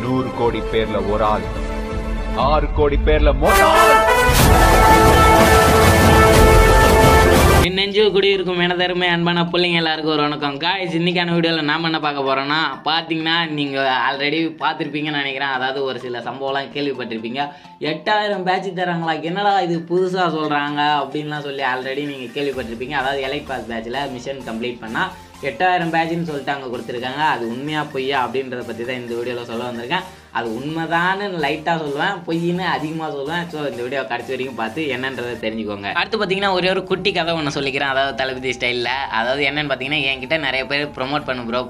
நூறு கோடி பேர்ல ஒரு ஆள் ஆறு கோடி பேர்ல மொத்த ஆள் என் நெஞ்சு குடி இருக்கும் எனதருமை அன்பான பிள்ளைங்க எல்லாருக்கும் ஒரு வணக்கம் காய்ஸ் இன்னைக்கான வீடியோவில் நாம் என்ன பார்க்க போகிறோன்னா பார்த்தீங்கன்னா நீங்கள் ஆல்ரெடி பார்த்துருப்பீங்கன்னு நினைக்கிறேன் அதாவது ஒரு சில சம்பவம்லாம் கேள்விப்பட்டிருப்பீங்க எட்டாயிரம் பேட்ச் தராங்களா என்னடா இது புதுசாக சொல்கிறாங்க அப்படின்லாம் சொல்லி ஆல்ரெடி நீங்கள் கேள்விப்பட்டிருப்பீங்க அதாவது எலைட் பாஸ் பேட்சில் மிஷன் கம்ப்ளீட் பண்ணால் எட்டாயிரம் பேட்ச்னு சொல்லிட்டு அங்கே கொடுத்துருக்காங்க அது உண்மையா பொய்யா அப்படின்றத பற்றி தான் இந்த வீடியோவில் சொல்ல வந்திருக்கேன் அது உண்மைதான்னு லைட்டாக சொல்லுவேன் பொய்ன்னு அதிகமாக சொல்லுவேன் ஸோ இந்த வீடியோ கடைசி வரைக்கும் பார்த்து என்னன்றதை தெரிஞ்சுக்கோங்க அடுத்து பார்த்தீங்கன்னா ஒரே ஒரு குட்டி கதை ஒன்று சொல்லிக்கிறேன் அதாவது தளபதி ஸ்டைலில் அதாவது என்னன்னு பார்த்தீங்கன்னா என்கிட்ட நிறைய பேர் ப்ரொமோட் பண்ணு ப்ரோ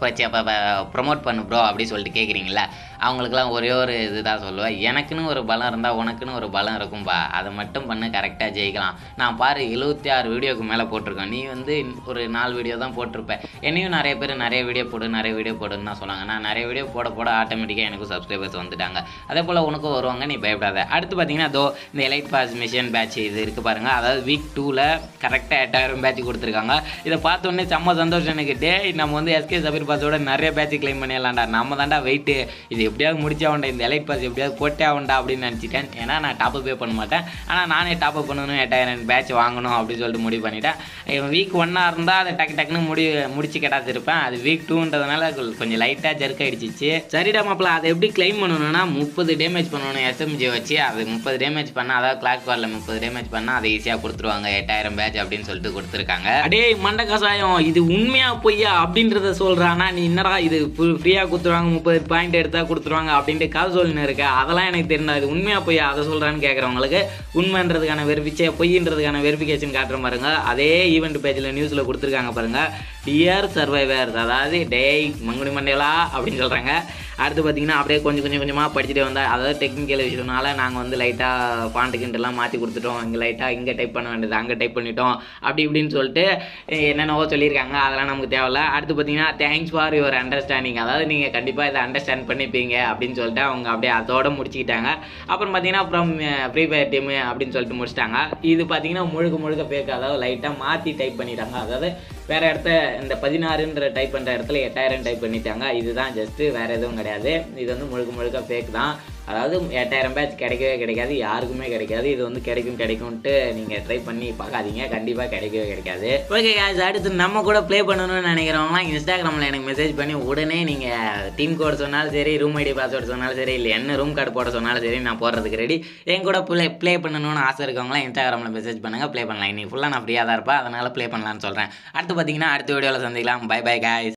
ப்ரொமோட் பண்ணு ப்ரோ அப்படி சொல்லிட்டு கேட்குறீங்களா அவங்களுக்குலாம் ஒரே ஒரு இதுதான் சொல்லுவேன் எனக்குன்னு ஒரு பலம் இருந்தால் உனக்குன்னு ஒரு பலம் இருக்கும்பா அதை மட்டும் பண்ணு கரெக்டாக ஜெயிக்கலாம் நான் பாரு எழுபத்தி ஆறு வீடியோக்கு மேலே போட்டிருக்கேன் நீ வந்து ஒரு நாலு வீடியோ தான் போட்டிருப்ப என்னையும் நிறைய பேர் நிறைய வீடியோ போடு நிறைய வீடியோ போடுன்னு தான் சொன்னாங்க நான் நிறைய வீடியோ போட போட ஆட்டோமேட்டிக்காக எனக்கும் சப்ஸ்கிரைபர்ஸ் வந்துட்டாங்க அதே போல் உனக்கும் வருவாங்க நீ பயப்படாத அடுத்து பார்த்தீங்கன்னா தோ இந்த எலைட் பாஸ் மிஷன் பேட்ச் இது இருக்குது பாருங்கள் அதாவது வீக் டூவில் கரெக்டாக எட்டாயிரம் பேட்ச் கொடுத்துருக்காங்க இதை பார்த்த உடனே செம்ம சந்தோஷம் எனக்கு டேய் நம்ம வந்து எஸ்கே சபீர் பாஸோட நிறைய பேட்ச் கிளைம் பண்ணிடலாம்டா நம்ம தான்டா வெயிட்டு இது எப்படியாவது முடிச்சா உண்டா இந்த எலைட் பாஸ் எப்படியாவது போட்டே ஆகும்டா அப்படின்னு நினச்சிட்டேன் ஏன்னா நான் டாப் பே பண்ண மாட்டேன் ஆனால் நானே டாப் அப் பண்ணணும் எட்டாயிரம் பேட்ச் வாங்கணும் அப்படின்னு சொல்லிட்டு முடிவு பண்ணிட்டேன் வீக் ஒன்னாக இருந்தால் அதை டக்கு டக்குன்னு முடி முடிச்சு கெட்டாத்திருப்பேன் அது வீக் டூன்றதுனால கொஞ்சம் லைட்டாக ஜெர்க் ஆயிடுச்சு சரிடா மாப்பிள அதை எப்படி கிளைம் பண்ணணும்னா முப்பது டேமேஜ் பண்ணணும் எஸ்எம்ஜி வச்சு அது முப்பது டேமேஜ் பண்ணால் அதாவது கிளாக் வாரில் முப்பது டேமேஜ் பண்ணால் அதை ஈஸியாக கொடுத்துருவாங்க எட்டாயிரம் பேட்ச் அப்படின்னு சொல்லிட்டு கொடுத்துருக்காங்க அடே மண்ட கசாயம் இது உண்மையா பொய்யா அப்படின்றத சொல்கிறானா நீ என்னடா இது ஃப்ரீயாக கொடுத்துருவாங்க முப்பது பாயிண்ட் எடுத்தால் கொடுத்துருவாங்க அப்படின்ட்டு கதை சொல்லின்னு இருக்க அதெல்லாம் எனக்கு தெரியல இது உண்மையா பொய்யா அதை சொல்கிறான்னு கேட்குறவங்களுக்கு உண்மைன்றதுக்கான வெரிஃபிச்சே பொய்ன்றதுக்கான வெரிஃபிகேஷன் காட்டுற பாருங்க அதே ஈவெண்ட் பேஜில் நியூஸில் கொடுத்துருக்காங்க பாருங்க டியர் சர்வைவர் அதாவது டேய் மங்குனி மண்டேலா அப்படின்னு சொல்கிறாங்க அடுத்து பார்த்தீங்கன்னா அப்படியே கொஞ்சம் கொஞ்சம் கொஞ்சமாக படிச்சுட்டே வந்தால் அதாவது டெக்னிக்கல் விஷயம்னால நாங்கள் வந்து லைட்டாக ஃபாண்ட்டுக்கிட்டெல்லாம் மாற்றி கொடுத்துட்டோம் இங்கே லைட்டாக இங்கே டைப் பண்ண வேண்டியது அங்கே டைப் பண்ணிட்டோம் அப்படி இப்படின்னு சொல்லிட்டு என்னென்னவோ சொல்லியிருக்காங்க அதெல்லாம் நமக்கு தேவையில்ல அடுத்து பார்த்தீங்கன்னா தேங்க்ஸ் ஃபார் யுவர் அண்டர்ஸ்டாண்டிங் அதாவது நீங்கள் கண்டிப்பாக இதை அண்டர்ஸ்டாண்ட் பண்ணிப்பீங்க அப்படின்னு சொல்லிட்டு அவங்க அப்படியே அதோட முடிச்சுக்கிட்டாங்க அப்புறம் பார்த்தீங்கன்னா அப்புறம் ஃப்ரீ ஃபயர் டீமு அப்படின்னு சொல்லிட்டு முடிச்சிட்டாங்க இது பார்த்தீங்கன்னா முழுக்க முழுக்க பேக்கு அதாவது லைட்டாக மாற்றி டைப் பண்ணிட்டாங்க அதாவது வேறு இடத்த இந்த பதினாறுன்ற டைப் பண்ணுற இடத்துல எட்டாயிரம் டைப் பண்ணிட்டாங்க இதுதான் ஜஸ்ட்டு வேறு எதுவும் கிடையாது இது வந்து முழுக்க முழுக்க ஃபேக் தான் அதாவது எட்டாயிரம் பேட்ச் கிடைக்கவே கிடைக்காது யாருக்குமே கிடைக்காது இது வந்து கிடைக்கும் கிடைக்கும்ட்டு நீங்கள் ட்ரை பண்ணி பார்க்காதீங்க கண்டிப்பாக கிடைக்கவே கிடைக்காது ஓகே guys அடுத்து நம்ம கூட ப்ளே பண்ணணும்னு நினைக்கிறவங்களாம் இன்ஸ்டாகிராமில் எனக்கு மெசேஜ் பண்ணி உடனே நீங்கள் டீம் கோட் சொன்னாலும் சரி ரூம் ஐடி பாஸ்வேர்டு சொன்னாலும் சரி இல்லை என்ன ரூம் கார்டு போட சொன்னாலும் சரி நான் போடுறதுக்கு ரெடி என் கூட ப்ளே ப்ளே பண்ணணும்னு ஆசை இருக்கவங்களாம் இன்ஸ்டாகிராமில் மெசேஜ் பண்ணுங்கள் ப்ளே பண்ணலாம் இன்னைக்கு ஃபுல்லாக நான் ஃப்ரீயாக தான் இருப்பேன் அதனால் ப்ளே பண்ணலாம்னு சொல்கிறேன் அடுத்து பார்த்தீங்கன்னா அடுத்த வீடியோவில் சந்திக்கலாம் பை பை guys